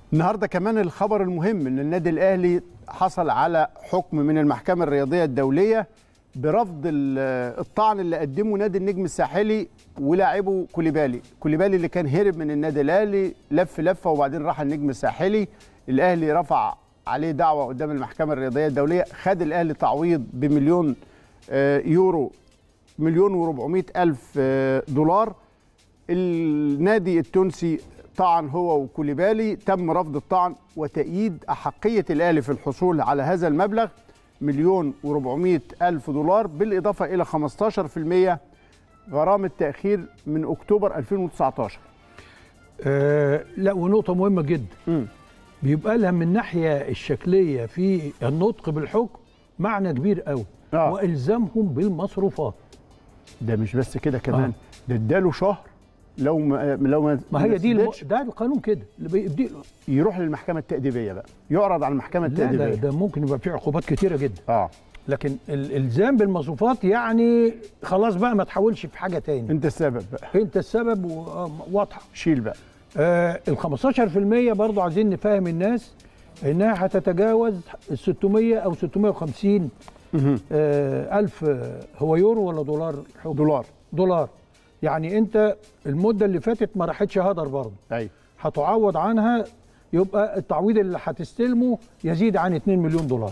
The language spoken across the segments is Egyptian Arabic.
النهارده كمان الخبر المهم ان النادي الاهلي حصل على حكم من المحكمه الرياضيه الدوليه برفض ال- الطعن اللي قدمه نادي النجم الساحلي ولاعبه كوليبالي كوليبالي اللي كان هرب من النادي الاهلي لف لفه وبعدين راح النجم الساحلي الاهلي رفع عليه دعوه قدام المحكمه الرياضيه الدوليه خد الاهلي تعويض بمليون آه، يورو مليون و400 الف آه، دولار النادي التونسي طعن هو وكوليبالي تم رفض الطعن وتأييد أحقية الأهلي في الحصول على هذا المبلغ مليون و400 ألف دولار بالإضافة إلى 15% غرامة تأخير من أكتوبر 2019 آه لا ونقطة مهمة جدا مم. بيبقى لها من الناحية الشكلية في النطق بالحكم معنى كبير قوي آه. والزامهم بالمصروفات ده مش بس كده كمان ده اداله شهر لو ما لو ما ما هي دي الم... سددش ده القانون كده اللي بيدي يروح للمحكمة التأديبية بقى يعرض على المحكمة لا ده, التأديبية ده ممكن يبقى فيه عقوبات كتيرة جدا اه لكن الالزام بالمصروفات يعني خلاص بقى ما تحاولش في حاجة تاني انت السبب بقى انت السبب و- آه، واضحة شيل بقى آه ال 15% برضه عايزين نفهم الناس انها هتتجاوز ال 600 او 650 مهم. آه الف آه، هو يورو ولا دولار الحكم؟ دولار دولار يعني انت المده اللي فاتت ما راحتش هدر برضه ايوه هتعوض عنها يبقى التعويض اللي هتستلمه يزيد عن 2 مليون دولار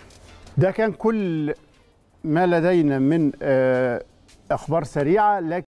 ده كان كل ما لدينا من آه، اخبار سريعه لكن